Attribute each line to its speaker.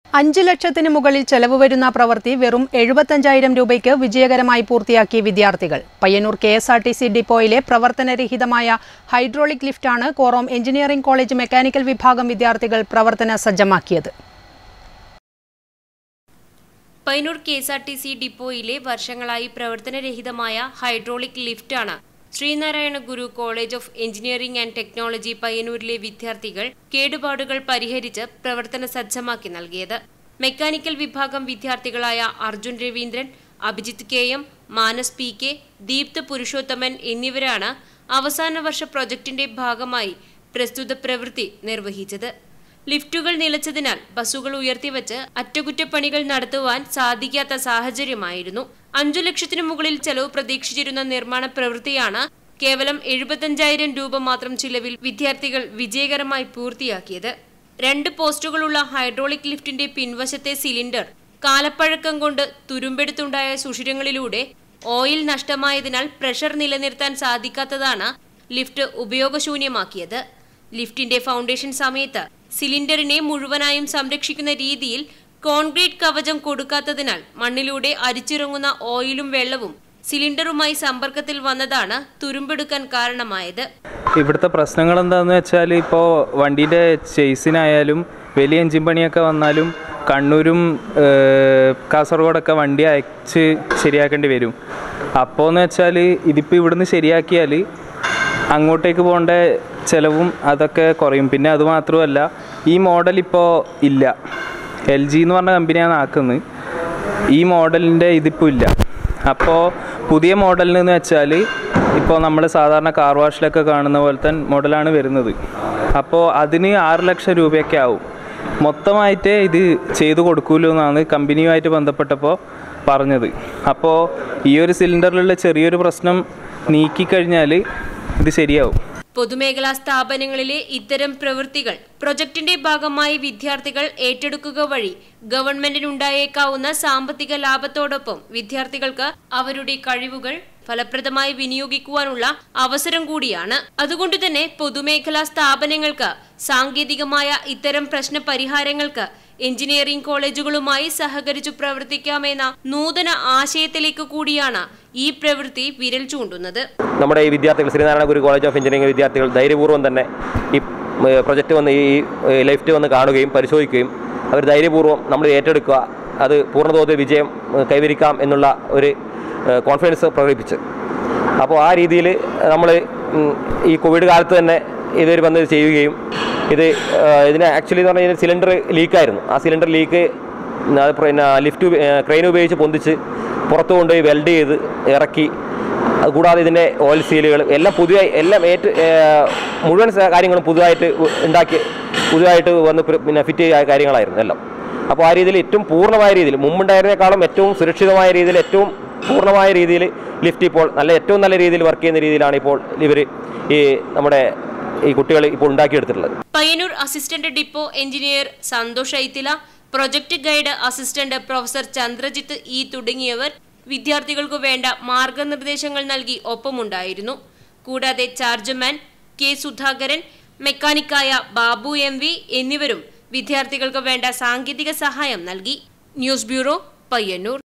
Speaker 1: അഞ്ച് ലക്ഷത്തിന് മുകളിൽ ചെലവ് വരുന്ന പ്രവൃത്തി വെറും എഴുപത്തഞ്ചായിരം രൂപയ്ക്ക് വിജയകരമായി പൂർത്തിയാക്കി വിദ്യാർത്ഥികൾ Payyanur K S R T C ഡിപ്പോയിലെ പ്രവർത്തനരഹിതമായ ഹൈഡ്രോളിക് ലിഫ്റ്റാണ് കോറോം എഞ്ചിനീയറിംഗ് കോളേജ് മെക്കാനിക്കൽ വിഭാഗം വിദ്യാർത്ഥികൾ പ്രവർത്തന സജ്ജമാക്കിയത്
Speaker 2: Payyanur K S R T C ഡിപ്പോയിലെ വർഷങ്ങളായി പ്രവർത്തനരഹിതമായ ഹൈഡ്രോളിക് ലിഫ്റ്റാണ് Sreenarayana Guru college of engineering and technology പയ്യന്നൂരിലെ വിദ്യാർത്ഥികൾ കേടുപാടുകൾ പരിഹരിച്ച് പ്രവർത്തന സജ്ജമാക്കി നൽകിയത് മെക്കാനിക്കൽ വിഭാഗം വിദ്യാർത്ഥികളായ Arjun Raveendran Abhijith K M Manas P K Deepth Purushothaman എന്നിവരാണ് അവസാന വർഷ പ്രൊജക്ടിന്റെ ഭാഗമായി പ്രസ്തുത പ്രവൃത്തി നിർവഹിച്ചത് ലിഫ്റ്റുകൾ നിലച്ചതിനാൽ ബസ്സുകൾ ഉയർത്തിവച്ച് അറ്റകുറ്റപ്പണികൾ നടത്തുവാൻ സാധിക്കാത്ത സാഹചര്യമായിരുന്നു അഞ്ചു ലക്ഷത്തിനു മുകളിൽ ചെലവ് പ്രതീക്ഷിച്ചിരുന്ന നിർമ്മാണ പ്രവൃത്തിയാണ് കേവലം എഴുപത്തഞ്ചായിരം രൂപ മാത്രം ചിലവിൽ വിദ്യാർത്ഥികൾ വിജയകരമായി പൂർത്തിയാക്കിയത് രണ്ട് പോസ്റ്റുകളുള്ള ഹൈഡ്രോളിക് ലിഫ്റ്റിന്റെ പിൻവശത്തെ സിലിണ്ടർ കാലപ്പഴക്കം കൊണ്ട് തുരുമ്പെടുത്തുണ്ടായ സുഷിരങ്ങളിലൂടെ ഓയിൽ നഷ്ടമായതിനാൽ പ്രഷർ നിലനിർത്താൻ സാധിക്കാത്തതാണ് ലിഫ്റ്റ് ഉപയോഗശൂന്യമാക്കിയത് ലിഫ്റ്റിന്റെ ഫൗണ്ടേഷൻ സമയത്ത് സിലിണ്ടറിനെ മുഴുവനായും സംരക്ഷിക്കുന്ന രീതിയിൽ കോൺക്രീറ്റ് കവചം കൊടുക്കാത്തതിനാൽ മണ്ണിലൂടെ അരിച്ചിറങ്ങുന്ന ഓയിലും വെള്ളവും സിലിണ്ടറുമായി സമ്പർക്കത്തിൽ വന്നതാണ് തുരുമ്പെടുക്കാൻ കാരണമായത്
Speaker 3: ഇവിടുത്തെ പ്രശ്നങ്ങൾ എന്താണെന്ന് വെച്ചാൽ ഇപ്പോൾ വണ്ടീൻ്റെ ചേസിനായാലും വലിയ എഞ്ചിൻ പണിയൊക്കെ വന്നാലും കണ്ണൂരും ഏഹ്, കാസർഗോഡൊക്കെ വണ്ടി അയച്ച് ശരിയാക്കേണ്ടി വരും അപ്പോൾ എന്ന് വെച്ചാൽ ഇതിപ്പോൾ ഇവിടുന്ന് ശരിയാക്കിയാൽ അങ്ങോട്ടേക്ക് പോകേണ്ട ചിലവും അതൊക്കെ കുറയും പിന്നെ അത് മാത്രമല്ല ഈ മോഡൽ ഇപ്പോൾ ഇല്ല എൽ ജി എന്ന് പറഞ്ഞ കമ്പനിയാണ് ആക്കുന്നത് ഈ മോഡലിൻ്റെ ഇതിപ്പോൾ ഇല്ല അപ്പോൾ പുതിയ മോഡലിന് എന്ന് വെച്ചാൽ ഇപ്പോൾ നമ്മൾ സാധാരണ കാർ വാഷിലൊക്കെ കാണുന്ന പോലത്തെ മോഡലാണ് വരുന്നത് അപ്പോൾ അതിന് ആറ് ലക്ഷം രൂപയൊക്കെ ആവും മൊത്തമായിട്ട് ഇത് ചെയ്തു കൊടുക്കൂലോ എന്നാണ് കമ്പനിയുമായിട്ട് ബന്ധപ്പെട്ടപ്പോൾ പറഞ്ഞത് അപ്പോൾ ഈ ഒരു സിലിണ്ടറിലുള്ള ചെറിയൊരു പ്രശ്നം നീക്കിക്കഴിഞ്ഞാൽ ഇത് ശരിയാവും
Speaker 2: പൊതുമേഖലാ സ്ഥാപനങ്ങളിലെ ഇത്തരം പ്രവൃത്തികൾ പ്രൊജക്ടിന്റെ ഭാഗമായി വിദ്യാർത്ഥികൾ ഏറ്റെടുക്കുക വഴി ഗവൺമെന്റിനുണ്ടായേക്കാവുന്ന സാമ്പത്തിക ലാഭത്തോടൊപ്പം വിദ്യാർത്ഥികൾക്ക് അവരുടെ കഴിവുകൾ ഫലപ്രദമായി വിനിയോഗിക്കുവാനുള്ള അവസരം കൂടിയാണ് അതുകൊണ്ട് തന്നെ പൊതുമേഖലാ സ്ഥാപനങ്ങൾക്ക് സാങ്കേതികമായ ഇത്തരം പ്രശ്ന പരിഹാരങ്ങൾക്ക് എഞ്ചിനീയറിംഗ് കോളേജുകളുമായി സഹകരിച്ചു പ്രവർത്തിക്കാമെന്ന നൂതന ആശയത്തിലേക്ക് കൂടിയാണ് ഈ പ്രവൃത്തി വിരൽ ചൂണ്ടുന്നത്
Speaker 4: നമ്മുടെ ഈ വിദ്യാർത്ഥികൾ Sreenarayana Guru college of engineering വിദ്യാർത്ഥികൾ ധൈര്യപൂർവ്വം തന്നെ ഈ പ്രൊജക്റ്റ് വന്ന് ഈ ലിഫ്റ്റ് വന്ന് കാണുകയും പരിശോധിക്കുകയും അവർ ധൈര്യപൂർവ്വം നമ്മൾ ഏറ്റെടുക്കുക അത് പൂർണ്ണതോതിൽ വിജയം ഏഹ്, കൈവരിക്കാം എന്നുള്ള ഒരു ഏഹ്, കോൺഫിഡൻസ് പ്രകടിപ്പിച്ച് അപ്പോൾ ആ രീതിയിൽ നമ്മൾ ഈ കോവിഡ് കാലത്ത് തന്നെ ഇതൊരു വന്ന് ഇത് ചെയ്യുകയും ഇത് ഏഹ്, ഇതിന് ആക്ച്വലി എന്ന് പറഞ്ഞാൽ സിലിണ്ടർ ലീക്കായിരുന്നു ആ സിലിണ്ടർ ലീക്ക് അത് പിന്നെ ലിഫ്റ്റ് ക്രെയിൻ ഉപയോഗിച്ച് പൊന്തിച്ച് പുറത്ത് കൊണ്ടുപോയി വെൽഡ് ചെയ്ത് ഇറക്കി അതുകൂടാതെ ഇതിൻ്റെ ഓയിൽ സീലുകൾ എല്ലാം പുതിയ എല്ലാം ഏറ്റ് ഏഹ്, മുഴുവൻ സ- കാര്യങ്ങളും പുതുതായിട്ട് ഉ- ഉണ്ടാക്കി പുതുതായിട്ട് വന്ന് പ്ര- പിന്നെ ഫിറ്റ് ചെയ്ത കാര്യങ്ങളായിരുന്നു എല്ലാം അപ്പോൾ ആ രീതിയിൽ ഏറ്റവും പൂർണ്ണമായ രീതിയിൽ മുമ്പുണ്ടായിരുന്നേക്കാളും ഏറ്റവും സുരക്ഷിതമായ രീതിയിൽ ഏറ്റവും പൂർണ്ണമായ രീതിയിൽ ലിഫ്റ്റ് ഇപ്പോൾ നല്ല ഏറ്റവും നല്ല രീതിയിൽ വർക്ക് ചെയ്യുന്ന രീതിയിലാണ് ഇപ്പോൾ ഇവർ ഈ നമ്മുടെ ഈ കുട്ടികൾ ഇപ്പോൾ ഉണ്ടാക്കിയെടുത്തിട്ടുള്ളത്
Speaker 2: Payyanur assistant depot engineer Santhosh Aithila project guide assistant professor Chandrajith E തുടങ്ങിയവർ വിദ്യാർത്ഥികൾക്കു വേണ്ട മാർഗനിർദ്ദേശങ്ങൾ നൽകി ഒപ്പമുണ്ടായിരുന്നു കൂടാതെ ചാർജർമാൻ കെ സുധാകരൻ മെക്കാനിക്കായ ബാബു എം വി എന്നിവരും വിദ്യാർത്ഥികൾക്ക് വേണ്ട സാങ്കേതിക സഹായം നൽകി ന്യൂസ് ബ്യൂറോ പയ്യന്നൂർ